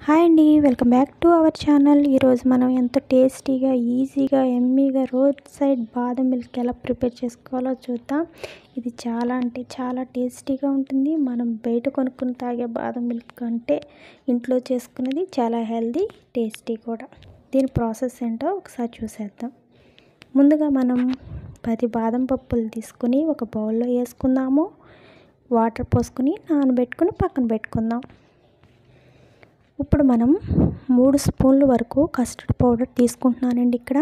hi అండి welcome back to our channel ఈరోజు మనం ఎంతో టేస్టీగా ఈజీగా ఎమ్మీగా రోడ్ సైడ్ బాదం మిల్క్ ఎలా ప్రిపేర్ చేసుకోవాలో చూద్దాం ఇది చాలా అంటే చాలా టేస్టీగా ఉంటుంది మనం బయట కొనుక్కుని తాగే బాదం మిల్క్ కంటే ఇంట్లో చేసుకునేది చాలా హెల్దీ టేస్టీ కూడా దీని ప్రాసెస్ ఏంటో ఒకసారి చూసేద్దాం ముందుగా మనం పది బాదం పప్పులు తీసుకుని ఒక బౌల్లో వేసుకుందాము వాటర్ పోసుకుని నానబెట్టుకుని పక్కన పెట్టుకుందాం ఇప్పుడు మనం మూడు స్పూన్ల వరకు కస్టర్డ్ పౌడర్ తీసుకుంటున్నానండి ఇక్కడ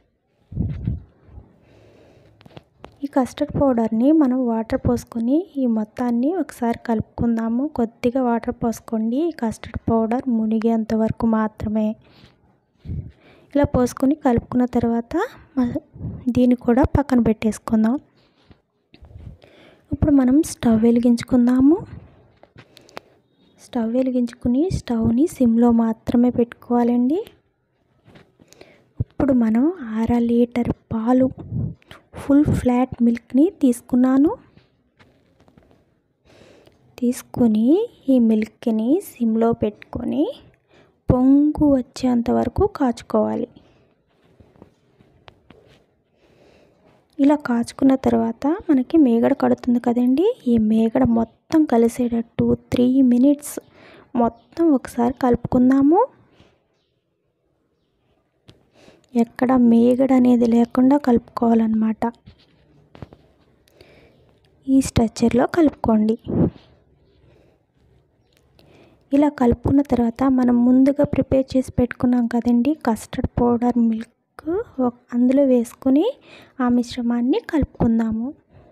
ఈ కస్టర్డ్ పౌడర్ని మనం వాటర్ పోసుకొని ఈ మొత్తాన్ని ఒకసారి కలుపుకుందాము కొద్దిగా వాటర్ పోసుకోండి ఈ కస్టర్డ్ పౌడర్ మునిగేంత వరకు మాత్రమే ఇలా పోసుకొని కలుపుకున్న తర్వాత దీన్ని కూడా పక్కన పెట్టేసుకుందాం ఇప్పుడు మనం స్టవ్ వెలిగించుకుందాము స్టవ్ వెలిగించుకుని స్టవ్ని సిమ్లో మాత్రమే పెట్టుకోవాలండి ఇప్పుడు మనం అర లీటర్ పాలు ఫుల్ ఫ్లాట్ మిల్క్ని తీసుకున్నాను తీసుకొని ఈ మిల్క్ని సిమ్లో పెట్టుకొని పొంగు వచ్చేంత వరకు కాచుకోవాలి ఇలా కాచుకున్న తర్వాత మనకి మేగడ కడుతుంది కదండి ఈ మేగడ మొత్తం కలిసేటట్టు త్రీ మినిట్స్ మొత్తం ఒకసారి కలుపుకుందాము ఎక్కడ మేగడ అనేది లేకుండా కలుపుకోవాలన్నమాట ఈ స్ట్రక్చర్లో కలుపుకోండి ఇలా కలుపుకున్న తర్వాత మనం ముందుగా ప్రిపేర్ చేసి పెట్టుకున్నాం కదండి కస్టర్డ్ పౌడర్ మిల్క్ అందులో వేసుకొని ఆ మిశ్రమాన్ని కలుపుకుందాము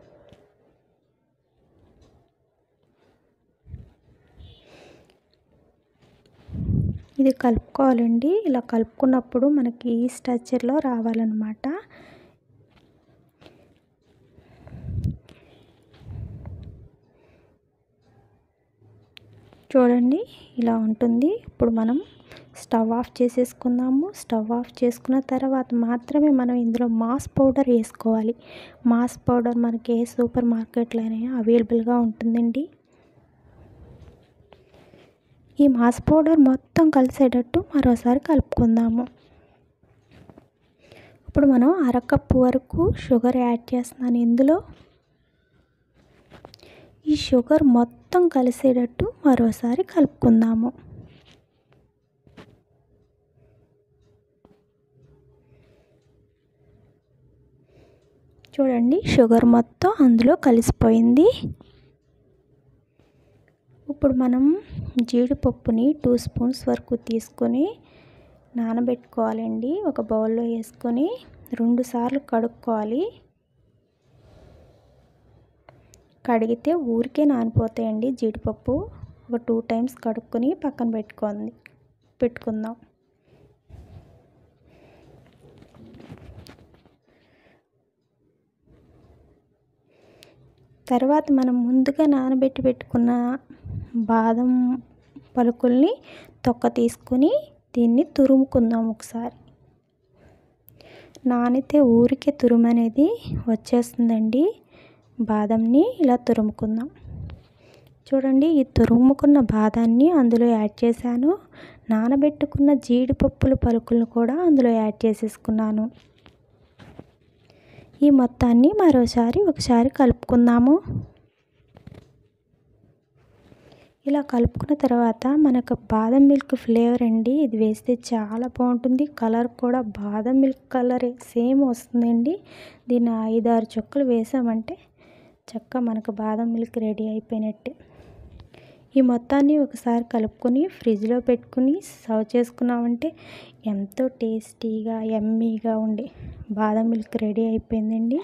ఇది కలుపుకోవాలండి ఇలా కలుపుకున్నప్పుడు మనకి ఈ స్ట్రక్చర్లో రావాలన్నమాట చూడండి ఇలా ఉంటుంది ఇప్పుడు మనం స్టవ్ ఆఫ్ చేసేసుకుందాము స్టవ్ ఆఫ్ చేసుకున్న తర్వాత మాత్రమే మనం ఇందులో మాస్ పౌడర్ వేసుకోవాలి మాస్ పౌడర్ మనకి ఏ సూపర్ మార్కెట్లోనే అవైలబుల్గా ఉంటుందండి ఈ మాస్ పౌడర్ మొత్తం కలిసేటట్టు మరోసారి కలుపుకుందాము ఇప్పుడు మనం అరకప్పు వరకు షుగర్ యాడ్ చేస్తున్నాను ఇందులో ఈ షుగర్ మొత్తం కలిసేటట్టు మరోసారి కలుపుకుందాము చూడండి షుగర్ మొత్తం అందులో కలిసిపోయింది ఇప్పుడు మనం జీడిపప్పుని టూ స్పూన్స్ వరకు తీసుకొని నానబెట్టుకోవాలండి ఒక బౌల్లో వేసుకొని రెండు సార్లు కడుక్కోవాలి కడిగితే ఊరికే నానిపోతాయండి జీడిపప్పు ఒక టూ టైమ్స్ కడుక్కొని పక్కన పెట్టుకోండి పెట్టుకుందాం తర్వాత మనం ముందుగా నానబెట్టి పెట్టుకున్న బాదం పలుకుల్ని తొక్క తీసుకొని దీన్ని తురుముకుందాం ఒకసారి నానితే ఊరికే తురుము అనేది వచ్చేస్తుందండి బాదంని ఇలా తురుముకుందాం చూడండి ఈ తురుముకున్న బాదాన్ని అందులో యాడ్ చేశాను నానబెట్టుకున్న జీడిపప్పుల పలుకులను కూడా అందులో యాడ్ చేసేసుకున్నాను ఈ మొత్తాన్ని మరోసారి ఒకసారి కలుపుకుందాము ఇలా కలుపుకున్న తర్వాత మనకు బాదం మిల్క్ ఫ్లేవర్ అండి ఇది వేస్తే చాలా బాగుంటుంది కలర్ కూడా బాదం మిల్క్ కలర్ సేమ్ వస్తుందండి దీన్ని ఐదారు చుక్కలు వేసామంటే చక్క మనకు బాదం మిల్క్ రెడీ అయిపోయినట్టే ఈ మొత్తాన్ని ఒకసారి కలుపుకొని ఫ్రిడ్జ్లో పెట్టుకుని సర్వ్ చేసుకున్నామంటే ఎంతో టేస్టీగా ఎమ్మీగా ఉండే బాదం మిల్క్ రెడీ అయిపోయిందండి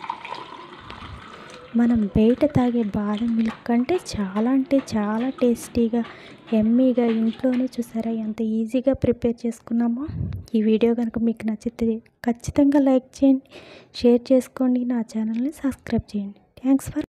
మనం బయట తాగే బాదం మిల్క్ కంటే చాలా అంటే చాలా టేస్టీగా ఎమ్మీగా ఇంట్లోనే చూసారా ఎంత ఈజీగా ప్రిపేర్ చేసుకున్నామో ఈ వీడియో కనుక మీకు నచ్చితే ఖచ్చితంగా లైక్ చేయండి షేర్ చేసుకోండి నా ఛానల్ని సబ్స్క్రైబ్ చేయండి థ్యాంక్స్ ఫర్